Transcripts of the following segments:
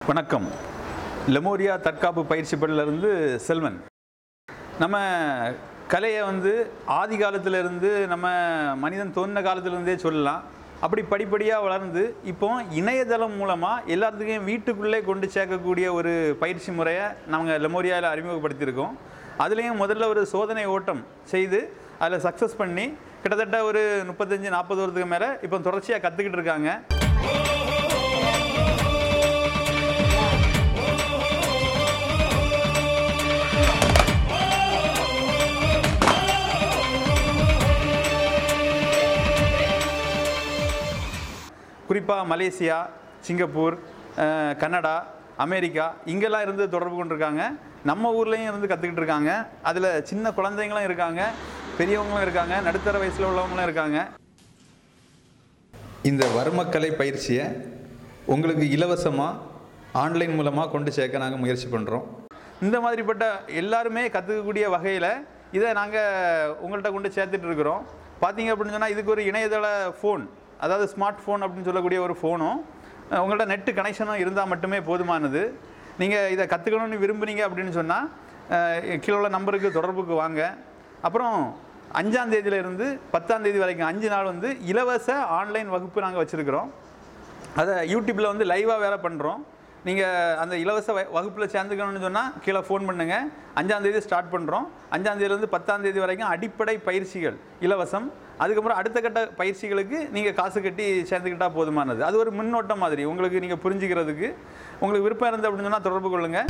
வணக்கம் லெமோரியா தற்காப்பு பயிற்சி பள்ளியிலிருந்து செல்வன் நம்ம கலையை வந்து ஆதி காலத்திலிருந்து நம்ம மனிதன் தோன்றின காலத்திலிருந்தே சொல்லலாம் அப்படி படிப்படியாக வளர்ந்து இப்போ இணையதளம் மூலமாக எல்லாத்துக்கும் வீட்டுக்குள்ளே கொண்டு சேர்க்கக்கூடிய ஒரு பயிற்சி முறையை நாங்கள் லெமோரியாவில் அறிமுகப்படுத்தியிருக்கோம் அதுலேயும் முதல்ல ஒரு சோதனை ஓட்டம் செய்து அதில் சக்ஸஸ் பண்ணி கிட்டத்தட்ட ஒரு முப்பத்தஞ்சு நாற்பது வருடத்துக்கு மேலே இப்போ தொடர்ச்சியாக கற்றுக்கிட்டு இருக்காங்க குறிப்பாக மலேசியா சிங்கப்பூர் அஹ், கனடா அமெரிக்கா இங்கெல்லாம் இருந்து தொடர்பு கொண்டிருக்காங்க நம்ம ஊர்லேயும் இருந்து கற்றுக்கிட்டு இருக்காங்க அதில் சின்ன குழந்தைங்களும் இருக்காங்க பெரியவங்களும் இருக்காங்க நடுத்தர வயசில் உள்ளவங்களும் இருக்காங்க இந்த வர்மக்கலை பயிற்சியை உங்களுக்கு இலவசமாக ஆன்லைன் மூலமாக கொண்டு சேர்க்க நாங்கள் முயற்சி பண்ணுறோம் இந்த மாதிரிப்பட்ட எல்லாருமே கற்றுக்கக்கூடிய வகையில் இதை நாங்கள் உங்கள்கிட்ட கொண்டு சேர்த்துட்டு இருக்கிறோம் பார்த்தீங்க அப்படின்னு சொன்னால் இதுக்கு ஒரு இணையதள ஃபோன் அதாவது ஸ்மார்ட் ஃபோன் அப்படின்னு சொல்லக்கூடிய ஒரு ஃபோனும் அஹ், உங்கள்ட்ட நெட்டு கனெக்ஷனும் இருந்தால் மட்டுமே போதுமானது நீங்கள் இதை கற்றுக்கணும்னு விரும்புனீங்க அப்படின்னு சொன்னால் கீழே உள்ள நம்பருக்கு தொடர்புக்கு வாங்க அப்புறம் அஞ்சாம் தேதியிலிருந்து பத்தாம் தேதி வரைக்கும் அஞ்சு நாள் வந்து இலவச ஆன்லைன் வகுப்பு நாங்கள் வச்சுருக்கிறோம் அதை யூடியூப்பில் வந்து லைவாக வேறு பண்ணுறோம் நீங்கள் அந்த இலவச வ- வகுப்பில் சேர்ந்துக்கணும்னு சொன்னால் கீழே ஃபோன் பண்ணுங்கள் அஞ்சாந்தேதி ஸ்டார்ட் பண்ணுறோம் அஞ்சாந்தேதியிலேருந்து பத்தாம் தேதி வரைக்கும் அடிப்படை பயிற்சிகள் இலவசம் அதுக்கப்புறம் அடுத்த கட்ட பயிற்சிகளுக்கு நீங்கள் காசு கட்டி சேர்ந்துக்கிட்டால் போதுமானது அது ஒரு முன்னோட்டம் மாதிரி உங்களுக்கு நீங்கள் புரிஞ்சுக்கிறதுக்கு உங்களுக்கு விருப்பம் இருந்து அப்படின்னு சொன்னால் தொடர்பு கொள்ளுங்கள்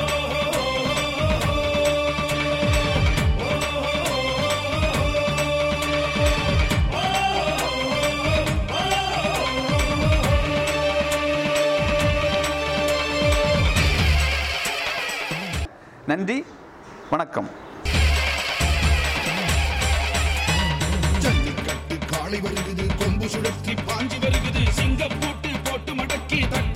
நன்றி வணக்கம் ஜல்லிக்கட்டு காளை வருகுது கொம்பு சுழற்றி பாஞ்சி வருகுது சிங்கப்பூட்டு போட்டு மடக்கி தட்டி